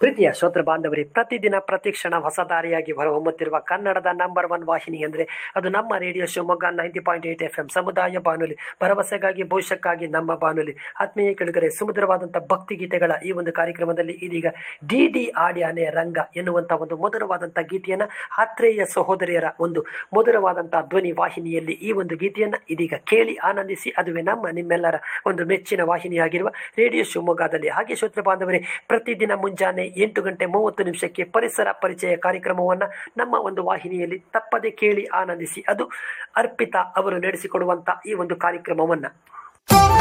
ಪ್ರೀತಿಯ ಶ್ರೋತೃ ಬಾಂಧವರೇ ಪ್ರತಿದಿನ ಪ್ರತಿಕ್ಷಣ ಹೊಸ ದಾರಿಯಾಗಿ ಹೊರಹೊಮ್ಮುತ್ತಿರುವ ಕನ್ನಡದ ನಂಬರ್ ಒನ್ ವಾಹಿನಿ ಅಂದರೆ ಅದು ನಮ್ಮ radio Shivamogga ninety point eight F M ಸಮುದಾಯ ಬಾನುಲಿ ಭರವಸೆಗಾಗಿ ಭವಿಷ್ಯಕ್ಕಾಗಿ ನಮ್ಮ ಬಾನುಲಿ ಆತ್ಮೀಯ ಕೆಳಗರೆ ಸುಮಧುರವಾದಂಥ ಭಕ್ತಿ ಗೀತೆಗಳ ಈ ಒಂದು ಕಾರ್ಯಕ್ರಮದಲ್ಲಿ ಇದೀಗ ಡಿ ಡಿ ಆಡ್ಯಾನೆ ರಂಗ ಎನ್ನುವಂಥ ಒಂದು ಮಧುರವಾದಂಥ ಗೀತೆಯನ್ನು ಆತ್ರೇಯ ಸಹೋದರಿಯರ ಒಂದು ಮಧುರವಾದಂಥ ಧ್ವನಿ ವಾಹಿನಿಯಲ್ಲಿ ಈ ಒಂದು ಗೀತೆಯನ್ನು ಇದೀಗ ಕೇಳಿ ಆನಂದಿಸಿ ಅದುವೇ ನಮ್ಮ ನಿಮ್ಮೆಲ್ಲರ ಒಂದು ಮೆಚ್ಚಿನ ವಾಹಿನಿಯಾಗಿರುವ ರೇಡಿಯೋ ಶಿವಮೊಗ್ಗದಲ್ಲಿ ಹಾಗೆ ಶ್ರೋತೃ ಬಾಂಧವರೇ ಪ್ರತಿದಿನ ಮುಂಜಾನೆ ಎಂಟು ಗಂಟೆ ಮೂವತ್ತು ನಿಮಿಷಕ್ಕೆ ಪರಿಸರ ಪರಿಚಯ ಕಾರ್ಯಕ್ರಮವನ್ನು ನಮ್ಮ ಒಂದು ವಾಹಿನಿಯಲ್ಲಿ ತಪ್ಪದೆ ಕೇಳಿ ಆನಂದಿಸಿ ಅದು ಅರ್ಪಿತಾ ಅವರು ನಡೆಸಿಕೊಡುವಂಥ ಈ ಒಂದು ಕಾರ್ಯಕ್ರಮವನ್ನು